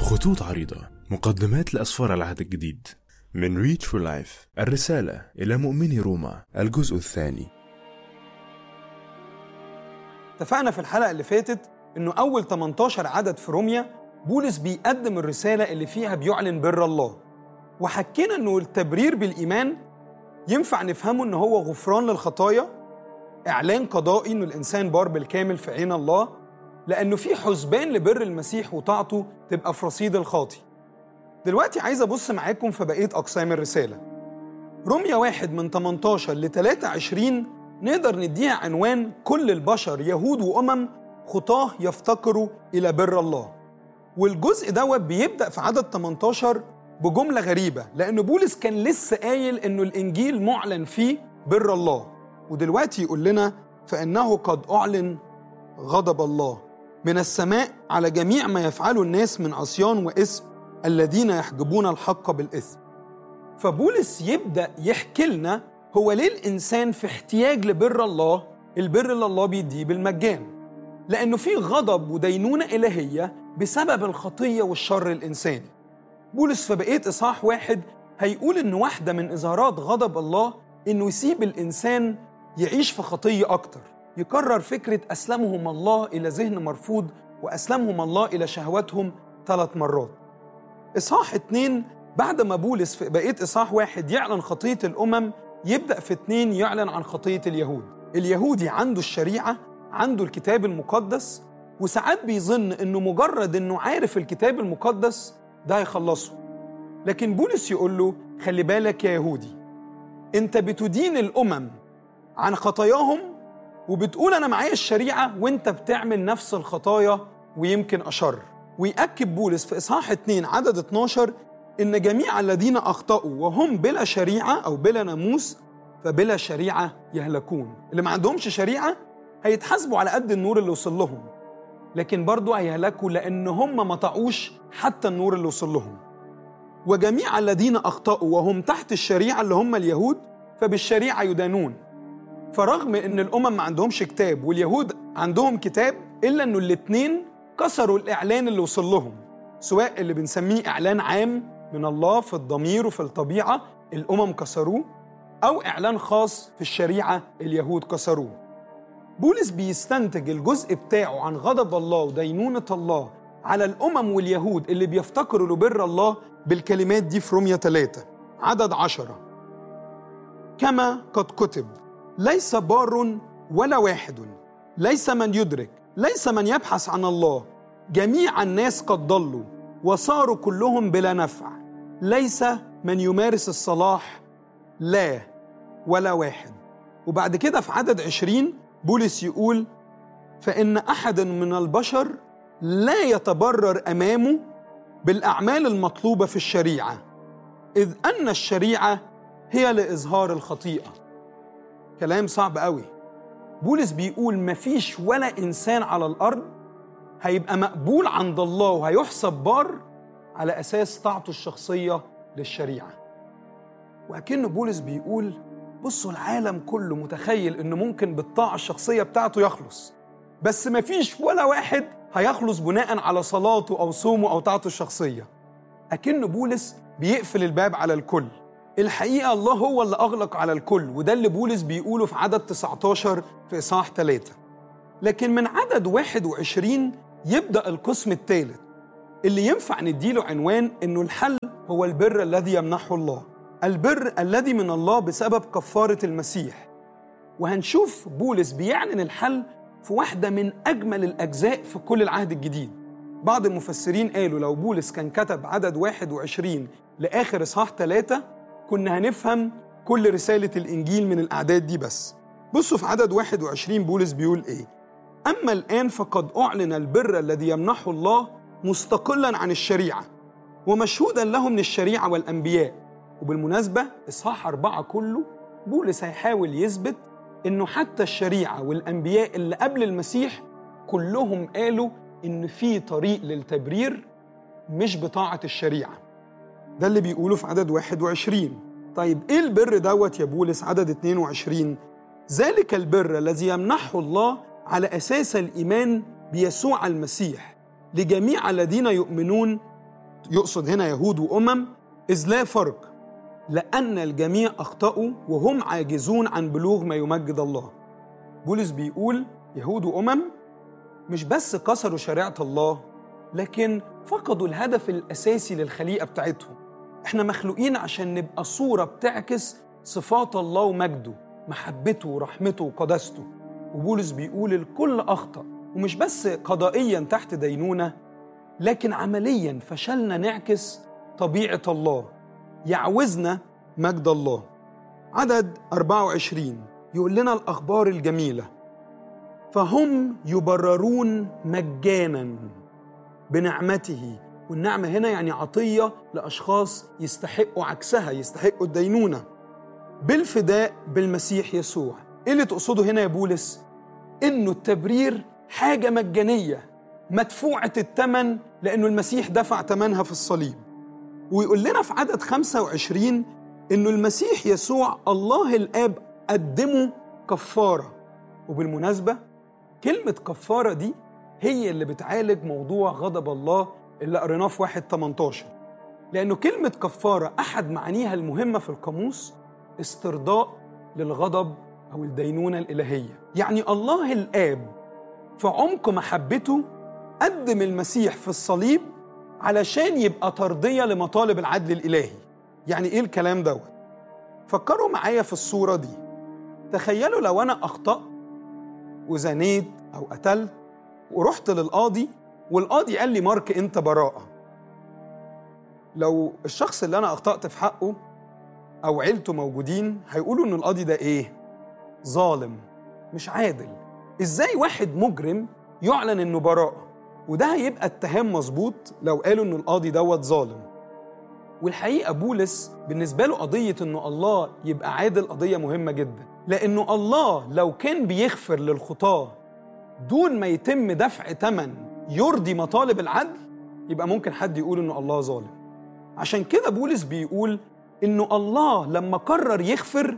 خطوط عريضة مقدمات لأسفار العهد الجديد من ريتش فور لايف الرسالة إلى مؤمني روما الجزء الثاني اتفقنا في الحلقة اللي فاتت إنه أول 18 عدد في روميا بولس بيقدم الرسالة اللي فيها بيعلن بر الله وحكينا إنه التبرير بالإيمان ينفع نفهمه إن هو غفران للخطايا إعلان قضائي إنه الإنسان بار بالكامل في عين الله لأنه في حسبان لبر المسيح وطاعته تبقى في رصيد الخاطي دلوقتي عايز أبص معاكم في بقية أقسام الرسالة روميا واحد من 18 ل 23 نقدر نديها عنوان كل البشر يهود وأمم خطاه يفتقروا إلى بر الله والجزء دوت بيبدأ في عدد 18 بجملة غريبة لأن بولس كان لسه قايل إنه الإنجيل معلن فيه بر الله ودلوقتي يقول لنا فإنه قد أعلن غضب الله من السماء على جميع ما يفعله الناس من عصيان وإثم الذين يحجبون الحق بالإثم فبولس يبدأ يحكي لنا هو ليه الإنسان في احتياج لبر الله البر اللي الله بيديه بالمجان لأنه في غضب ودينونة إلهية بسبب الخطية والشر الإنساني بولس في بقية إصحاح واحد هيقول إن واحدة من إظهارات غضب الله إنه يسيب الإنسان يعيش في خطية أكتر يكرر فكرة أسلمهم الله إلى ذهن مرفوض وأسلمهم الله إلى شهواتهم ثلاث مرات إصحاح اتنين بعد ما بولس في بقية إصحاح واحد يعلن خطية الأمم يبدأ في اتنين يعلن عن خطية اليهود اليهودي عنده الشريعة عنده الكتاب المقدس وساعات بيظن إنه مجرد إنه عارف الكتاب المقدس ده هيخلصه لكن بولس يقول له خلي بالك يا يهودي انت بتدين الامم عن خطاياهم وبتقول انا معايا الشريعه وانت بتعمل نفس الخطايا ويمكن اشر ويأكد بولس في اصحاح 2 عدد 12 ان جميع الذين اخطاوا وهم بلا شريعه او بلا ناموس فبلا شريعه يهلكون اللي ما عندهمش شريعه هيتحاسبوا على قد النور اللي وصل لهم لكن برضه هيهلكوا لان هم ما طاعوش حتى النور اللي وصل لهم وجميع الذين اخطاوا وهم تحت الشريعه اللي هم اليهود فبالشريعه يدانون فرغم ان الامم ما عندهمش كتاب واليهود عندهم كتاب الا انه الاثنين كسروا الاعلان اللي وصل لهم سواء اللي بنسميه اعلان عام من الله في الضمير وفي الطبيعه الامم كسروه او اعلان خاص في الشريعه اليهود كسروه بولس بيستنتج الجزء بتاعه عن غضب الله ودينونه الله على الامم واليهود اللي بيفتكروا لبر الله بالكلمات دي في روميا 3 عدد عشرة كما قد كتب ليس بار ولا واحد ليس من يدرك ليس من يبحث عن الله جميع الناس قد ضلوا وصاروا كلهم بلا نفع ليس من يمارس الصلاح لا ولا واحد وبعد كده في عدد عشرين بولس يقول فإن أحد من البشر لا يتبرر أمامه بالأعمال المطلوبة في الشريعة إذ أن الشريعة هي لإظهار الخطيئة كلام صعب قوي بولس بيقول مفيش ولا إنسان على الأرض هيبقى مقبول عند الله وهيحسب بار على أساس طاعته الشخصية للشريعة وأكن بولس بيقول بصوا العالم كله متخيل إنه ممكن بالطاعة الشخصية بتاعته يخلص بس مفيش ولا واحد هيخلص بناء على صلاته أو صومه أو طاعته الشخصية أكن بولس بيقفل الباب على الكل الحقيقة الله هو اللي أغلق على الكل وده اللي بولس بيقوله في عدد 19 في إصحاح 3 لكن من عدد 21 يبدأ القسم الثالث اللي ينفع نديله عنوان إنه الحل هو البر الذي يمنحه الله البر الذي من الله بسبب كفارة المسيح وهنشوف بولس بيعلن الحل في واحدة من أجمل الأجزاء في كل العهد الجديد بعض المفسرين قالوا لو بولس كان كتب عدد 21 لآخر إصحاح 3 كنا هنفهم كل رسالة الإنجيل من الأعداد دي بس بصوا في عدد 21 بولس بيقول إيه أما الآن فقد أعلن البر الذي يمنحه الله مستقلا عن الشريعة ومشهودا له من الشريعة والأنبياء وبالمناسبة إصحاح أربعة كله بولس هيحاول يثبت إنه حتى الشريعة والأنبياء اللي قبل المسيح كلهم قالوا إن في طريق للتبرير مش بطاعة الشريعة ده اللي بيقوله في عدد 21 طيب إيه البر دوت يا بولس عدد 22 ذلك البر الذي يمنحه الله على أساس الإيمان بيسوع المسيح لجميع الذين يؤمنون يقصد هنا يهود وأمم إذ لا فرق لأن الجميع أخطأوا وهم عاجزون عن بلوغ ما يمجد الله بولس بيقول يهود وأمم مش بس كسروا شريعة الله لكن فقدوا الهدف الأساسي للخليقة بتاعتهم احنا مخلوقين عشان نبقى صورة بتعكس صفات الله ومجده محبته ورحمته وقداسته وبولس بيقول الكل أخطأ ومش بس قضائيا تحت دينونة لكن عمليا فشلنا نعكس طبيعة الله يعوزنا مجد الله عدد 24 يقول لنا الأخبار الجميلة فهم يبررون مجانا بنعمته والنعمة هنا يعني عطية لأشخاص يستحقوا عكسها يستحقوا الدينونة بالفداء بالمسيح يسوع إيه اللي تقصده هنا يا بولس؟ إنه التبرير حاجة مجانية مدفوعة الثمن لأنه المسيح دفع ثمنها في الصليب ويقول لنا في عدد 25 إنه المسيح يسوع الله الآب قدمه كفارة وبالمناسبة كلمة كفارة دي هي اللي بتعالج موضوع غضب الله اللي قريناه في واحد 18 لأنه كلمة كفارة أحد معانيها المهمة في القاموس استرضاء للغضب أو الدينونة الإلهية يعني الله الآب في عمق محبته قدم المسيح في الصليب علشان يبقى ترضية لمطالب العدل الإلهي يعني إيه الكلام دوت فكروا معايا في الصورة دي تخيلوا لو أنا أخطأت وزنيت أو قتلت ورحت للقاضي والقاضي قال لي مارك أنت براءة لو الشخص اللي أنا أخطأت في حقه أو عيلته موجودين هيقولوا إن القاضي ده إيه؟ ظالم مش عادل إزاي واحد مجرم يعلن إنه براءة وده هيبقى اتهام مظبوط لو قالوا إنه القاضي دوت ظالم والحقيقة بولس بالنسبة له قضية إنه الله يبقى عادل قضية مهمة جدا لأنه الله لو كان بيغفر للخطاة دون ما يتم دفع ثمن يرضي مطالب العدل يبقى ممكن حد يقول إنه الله ظالم عشان كده بولس بيقول إنه الله لما قرر يغفر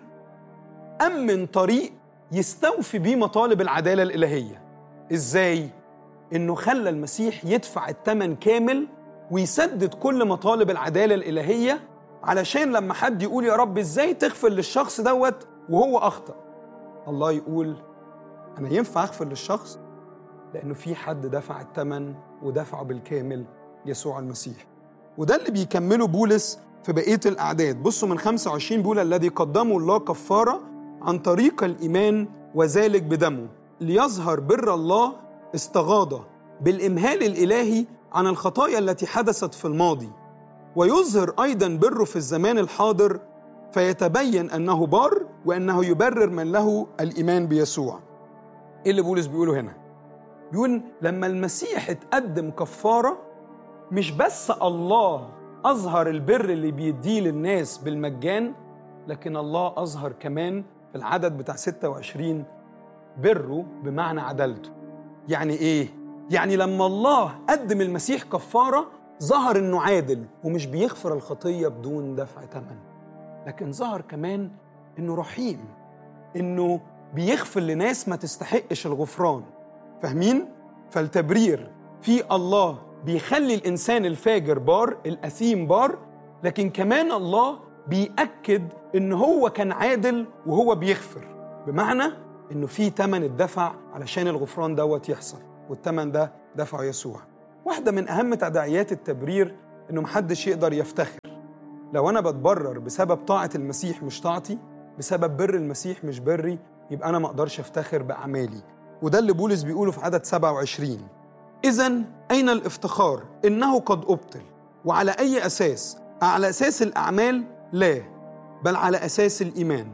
أمن طريق يستوفي بيه مطالب العدالة الإلهية إزاي؟ إنه خلى المسيح يدفع الثمن كامل ويسدد كل مطالب العدالة الإلهية علشان لما حد يقول يا رب إزاي تغفر للشخص دوت وهو أخطأ الله يقول أنا ينفع أغفر للشخص لأنه في حد دفع الثمن ودفعه بالكامل يسوع المسيح وده اللي بيكمله بولس في بقية الأعداد بصوا من 25 بيقول الذي قدمه الله كفارة عن طريق الإيمان وذلك بدمه ليظهر بر الله استغاضة بالإمهال الإلهي عن الخطايا التي حدثت في الماضي ويظهر أيضا بره في الزمان الحاضر فيتبين أنه بار وأنه يبرر من له الإيمان بيسوع إيه اللي بولس بيقوله هنا؟ بيقول لما المسيح اتقدم كفارة مش بس الله أظهر البر اللي بيديه للناس بالمجان لكن الله أظهر كمان في العدد بتاع 26 بره بمعنى عدالته يعني إيه؟ يعني لما الله قدم المسيح كفارة ظهر إنه عادل ومش بيغفر الخطية بدون دفع ثمن لكن ظهر كمان إنه رحيم إنه بيغفر لناس ما تستحقش الغفران فاهمين؟ فالتبرير في الله بيخلي الإنسان الفاجر بار الأثيم بار لكن كمان الله بيأكد إن هو كان عادل وهو بيغفر بمعنى إنه في تمن الدفع علشان الغفران دوت يحصل والتمن ده دفعه يسوع واحدة من أهم تداعيات التبرير إنه محدش يقدر يفتخر لو أنا بتبرر بسبب طاعة المسيح مش طاعتي بسبب بر المسيح مش بري يبقى أنا ما أقدرش أفتخر بأعمالي وده اللي بولس بيقوله في عدد 27 إذا أين الافتخار؟ إنه قد أبطل وعلى أي أساس؟ على أساس الأعمال؟ لا بل على أساس الإيمان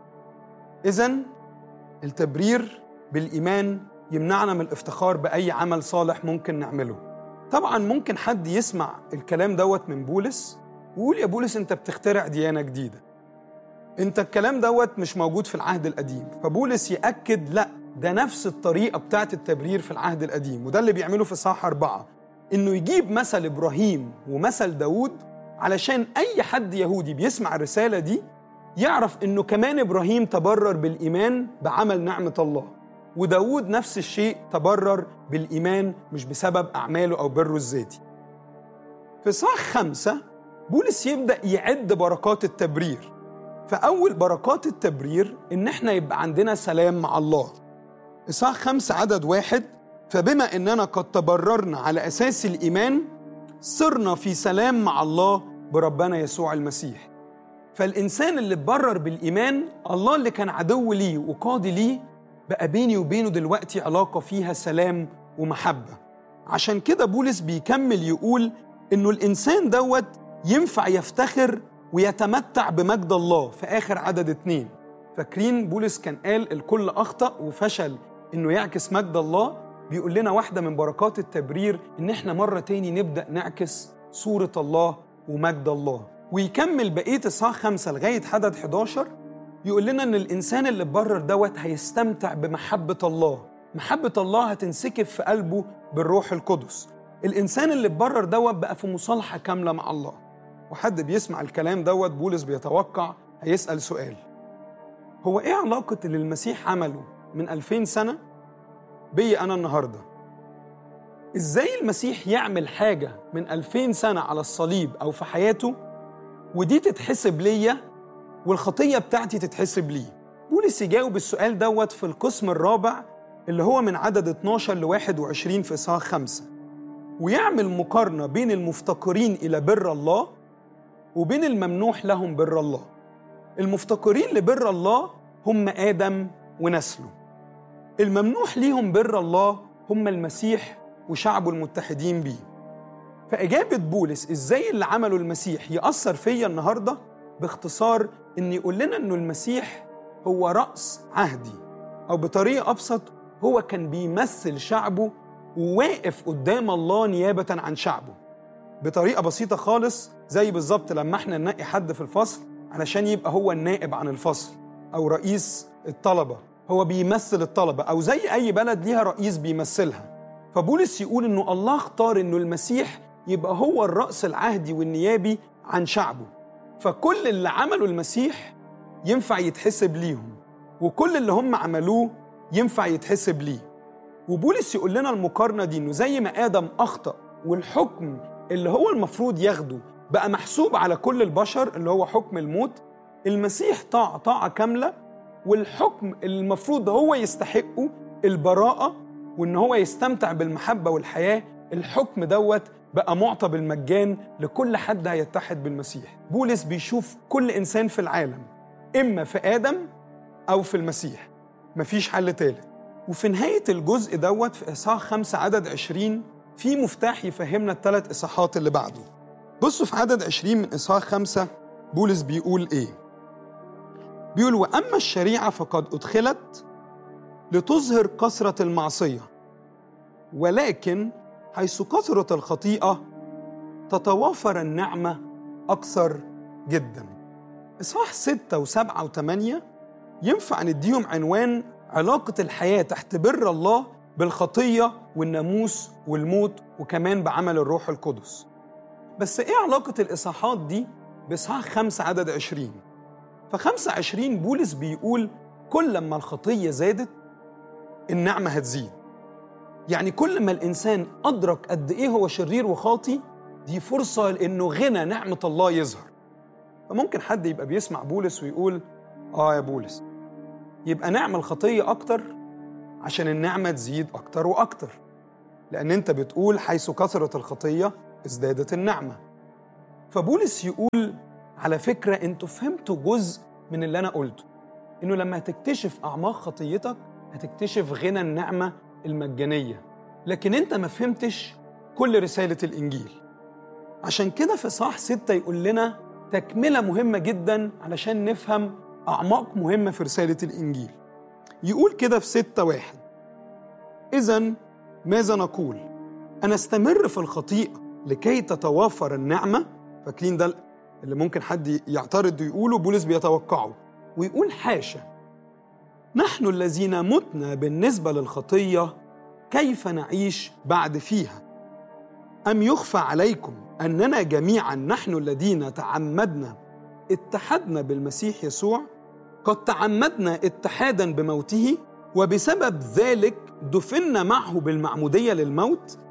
إذا التبرير بالإيمان يمنعنا من الافتخار بأي عمل صالح ممكن نعمله طبعا ممكن حد يسمع الكلام دوت من بولس ويقول يا بولس أنت بتخترع ديانة جديدة أنت الكلام دوت مش موجود في العهد القديم فبولس يأكد لأ ده نفس الطريقة بتاعت التبرير في العهد القديم وده اللي بيعمله في صح أربعة إنه يجيب مثل إبراهيم ومثل داود علشان أي حد يهودي بيسمع الرسالة دي يعرف إنه كمان إبراهيم تبرر بالإيمان بعمل نعمة الله وداود نفس الشيء تبرر بالإيمان مش بسبب أعماله أو بره الذاتي في صح خمسة بولس يبدأ يعد بركات التبرير فأول بركات التبرير إن إحنا يبقى عندنا سلام مع الله إصحاح خمسة عدد واحد فبما إننا قد تبررنا على أساس الإيمان صرنا في سلام مع الله بربنا يسوع المسيح فالإنسان اللي اتبرر بالإيمان الله اللي كان عدو ليه وقاضي ليه بقى بيني وبينه دلوقتي علاقة فيها سلام ومحبة عشان كده بولس بيكمل يقول إنه الإنسان دوت ينفع يفتخر ويتمتع بمجد الله في آخر عدد اتنين فاكرين بولس كان قال الكل أخطأ وفشل إنه يعكس مجد الله بيقول لنا واحدة من بركات التبرير إن إحنا مرة تاني نبدأ نعكس صورة الله ومجد الله ويكمل بقية إصحاح خمسة لغاية عدد 11 يقول لنا إن الإنسان اللي اتبرر دوت هيستمتع بمحبة الله محبة الله هتنسكب في قلبه بالروح القدس الإنسان اللي اتبرر دوت بقى في مصالحة كاملة مع الله وحد بيسمع الكلام دوت بولس بيتوقع هيسأل سؤال هو إيه علاقة اللي المسيح عمله من 2000 سنة بي أنا النهاردة إزاي المسيح يعمل حاجة من 2000 سنة على الصليب أو في حياته ودي تتحسب ليا والخطية بتاعتي تتحسب ليه بولس يجاوب السؤال دوت في القسم الرابع اللي هو من عدد 12 ل 21 في إصحاح 5 ويعمل مقارنة بين المفتقرين إلى بر الله وبين الممنوح لهم بر الله المفتقرين لبر الله هم آدم ونسله الممنوح ليهم بر الله هم المسيح وشعبه المتحدين بيه فإجابة بولس إزاي اللي عمله المسيح يأثر فيا النهاردة باختصار إن يقول لنا إنه المسيح هو رأس عهدي أو بطريقة أبسط هو كان بيمثل شعبه وواقف قدام الله نيابة عن شعبه بطريقة بسيطة خالص زي بالظبط لما احنا ننقي حد في الفصل علشان يبقى هو النائب عن الفصل أو رئيس الطلبة هو بيمثل الطلبة أو زي أي بلد ليها رئيس بيمثلها فبولس يقول إنه الله اختار إنه المسيح يبقى هو الرأس العهدي والنيابي عن شعبه فكل اللي عمله المسيح ينفع يتحسب ليهم وكل اللي هم عملوه ينفع يتحسب ليه وبولس يقول لنا المقارنة دي إنه زي ما آدم أخطأ والحكم اللي هو المفروض ياخده بقى محسوب على كل البشر اللي هو حكم الموت المسيح طاعة طاعة كاملة والحكم اللي المفروض هو يستحقه البراءة وإن هو يستمتع بالمحبة والحياة الحكم دوت بقى معطى بالمجان لكل حد هيتحد بالمسيح بولس بيشوف كل إنسان في العالم إما في آدم أو في المسيح مفيش حل تالت وفي نهاية الجزء دوت في إصحاح خمسة عدد عشرين في مفتاح يفهمنا الثلاث إصحاحات اللي بعده بصوا في عدد عشرين من إصحاح خمسة بولس بيقول إيه بيقول وأما الشريعة فقد أدخلت لتظهر كثرة المعصية ولكن حيث كثرت الخطيئة تتوافر النعمة أكثر جدا إصحاح ستة وسبعة وثمانية ينفع نديهم عنوان علاقة الحياة تحت بر الله بالخطية والناموس والموت وكمان بعمل الروح القدس بس إيه علاقة الإصحاحات دي بإصحاح خمسة عدد عشرين فخمسة عشرين بولس بيقول كل لما الخطية زادت النعمة هتزيد يعني كل ما الإنسان أدرك قد إيه هو شرير وخاطي دي فرصة لإنه غنى نعمة الله يظهر فممكن حد يبقى بيسمع بولس ويقول آه يا بولس يبقى نعمل خطية أكتر عشان النعمة تزيد أكتر وأكتر لأن أنت بتقول حيث كثرت الخطية ازدادت النعمة فبولس يقول على فكرة أنتوا فهمتوا جزء من اللي أنا قلته إنه لما هتكتشف أعماق خطيتك هتكتشف غنى النعمة المجانية لكن أنت ما فهمتش كل رسالة الإنجيل عشان كده في صح ستة يقول لنا تكملة مهمة جدا علشان نفهم أعماق مهمة في رسالة الإنجيل يقول كده في ستة واحد إذا ماذا نقول؟ أنستمر في الخطيئة لكي تتوافر النعمة فاكرين ده اللي ممكن حد يعترض ويقوله بولس بيتوقعه ويقول حاشا نحن الذين متنا بالنسبة للخطية كيف نعيش بعد فيها أم يخفى عليكم أننا جميعا نحن الذين تعمدنا اتحدنا بالمسيح يسوع قد تعمدنا اتحادا بموته وبسبب ذلك دفنا معه بالمعمودية للموت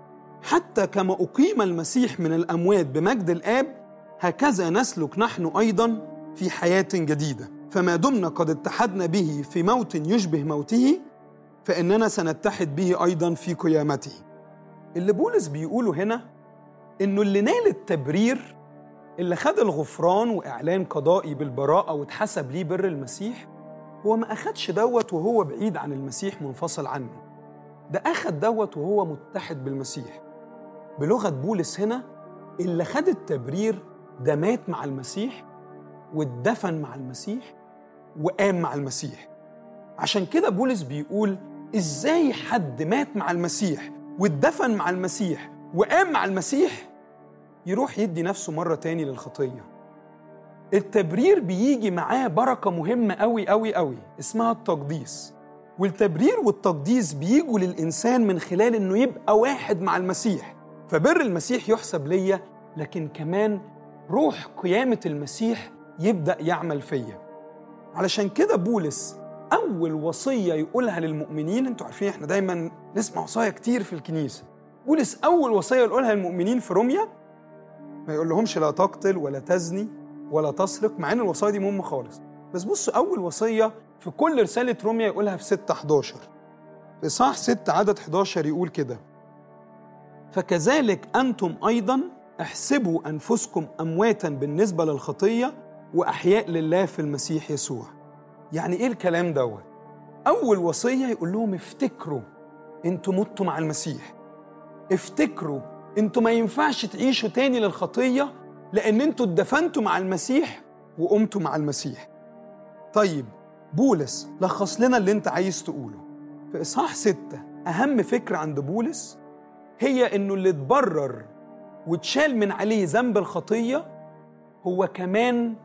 حتى كما أقيم المسيح من الأموات بمجد الآب هكذا نسلك نحن أيضا في حياة جديدة فما دمنا قد اتحدنا به في موت يشبه موته فإننا سنتحد به أيضا في قيامته اللي بولس بيقوله هنا إنه اللي نال التبرير اللي خد الغفران وإعلان قضائي بالبراءة واتحسب ليه بر المسيح هو ما أخدش دوت وهو بعيد عن المسيح منفصل عنه ده أخد دوت وهو متحد بالمسيح بلغة بولس هنا اللي خد التبرير ده مات مع المسيح واتدفن مع المسيح وقام مع المسيح عشان كده بولس بيقول ازاي حد مات مع المسيح واتدفن مع المسيح وقام مع المسيح يروح يدي نفسه مرة تاني للخطية التبرير بيجي معاه بركة مهمة قوي قوي قوي اسمها التقديس والتبرير والتقديس بيجوا للإنسان من خلال إنه يبقى واحد مع المسيح فبر المسيح يحسب ليا لكن كمان روح قيامة المسيح يبدأ يعمل فيا علشان كده بولس أول وصية يقولها للمؤمنين انتوا عارفين احنا دايما نسمع وصايا كتير في الكنيسة بولس أول وصية يقولها للمؤمنين في روميا ما يقول لهمش لا تقتل ولا تزني ولا تسرق مع ان الوصايا دي مهمة خالص بس بصوا أول وصية في كل رسالة روميا يقولها في 6 11 في إصحاح 6 عدد 11 يقول كده فكذلك أنتم أيضا احسبوا أنفسكم أمواتا بالنسبة للخطية وأحياء لله في المسيح يسوع يعني إيه الكلام دوت؟ أول وصية يقول لهم افتكروا أنتوا متوا مع المسيح افتكروا أنتوا ما ينفعش تعيشوا تاني للخطية لأن أنتوا اتدفنتوا مع المسيح وقمتوا مع المسيح طيب بولس لخص لنا اللي أنت عايز تقوله في إصحاح ستة أهم فكرة عند بولس هي إنه اللي اتبرر واتشال من عليه ذنب الخطية هو كمان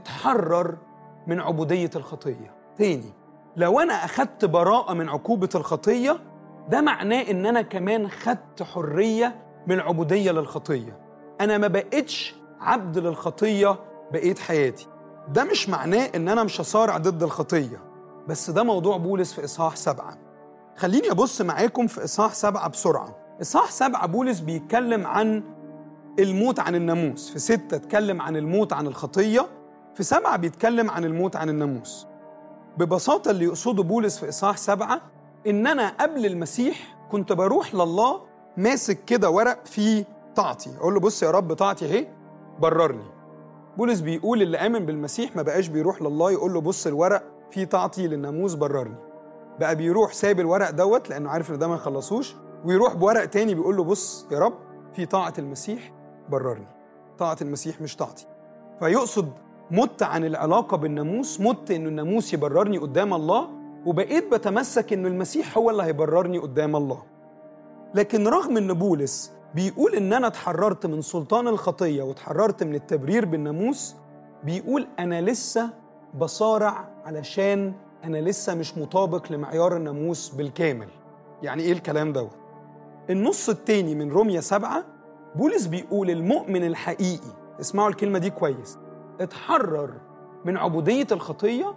اتحرر من عبودية الخطية تاني لو أنا أخدت براءة من عقوبة الخطية ده معناه إن أنا كمان خدت حرية من عبودية للخطية أنا ما بقتش عبد للخطية بقيت حياتي ده مش معناه إن أنا مش هصارع ضد الخطية بس ده موضوع بولس في إصحاح سبعة خليني أبص معاكم في إصحاح سبعة بسرعة إصحاح سبعة بولس بيتكلم عن الموت عن الناموس في ستة اتكلم عن الموت عن الخطية في سبعة بيتكلم عن الموت عن الناموس ببساطة اللي يقصده بولس في إصحاح سبعة إن أنا قبل المسيح كنت بروح لله ماسك كده ورق فيه طاعتي أقول له بص يا رب طاعتي أهي بررني بولس بيقول اللي آمن بالمسيح ما بقاش بيروح لله يقول له بص الورق فيه طاعتي للناموس بررني بقى بيروح سايب الورق دوت لأنه عارف إن ده ما يخلصوش ويروح بورق تاني بيقول له بص يا رب في طاعة المسيح بررني طاعة المسيح مش طاعتي فيقصد مت عن العلاقة بالناموس مت إنه الناموس يبررني قدام الله وبقيت بتمسك إنه المسيح هو اللي هيبررني قدام الله لكن رغم إن بولس بيقول إن أنا اتحررت من سلطان الخطية واتحررت من التبرير بالناموس بيقول أنا لسه بصارع علشان أنا لسه مش مطابق لمعيار الناموس بالكامل يعني إيه الكلام دوت؟ النص التاني من روميا سبعة بولس بيقول المؤمن الحقيقي اسمعوا الكلمة دي كويس اتحرر من عبودية الخطية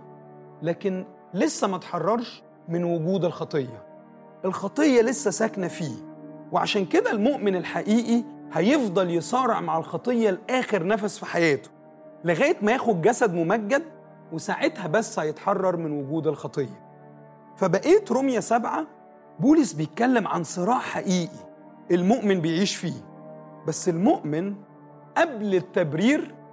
لكن لسه ما اتحررش من وجود الخطية الخطية لسه ساكنة فيه وعشان كده المؤمن الحقيقي هيفضل يصارع مع الخطية لآخر نفس في حياته لغاية ما ياخد جسد ممجد وساعتها بس هيتحرر من وجود الخطية فبقيت روميا سبعة بولس بيتكلم عن صراع حقيقي المؤمن بيعيش فيه بس المؤمن قبل التبرير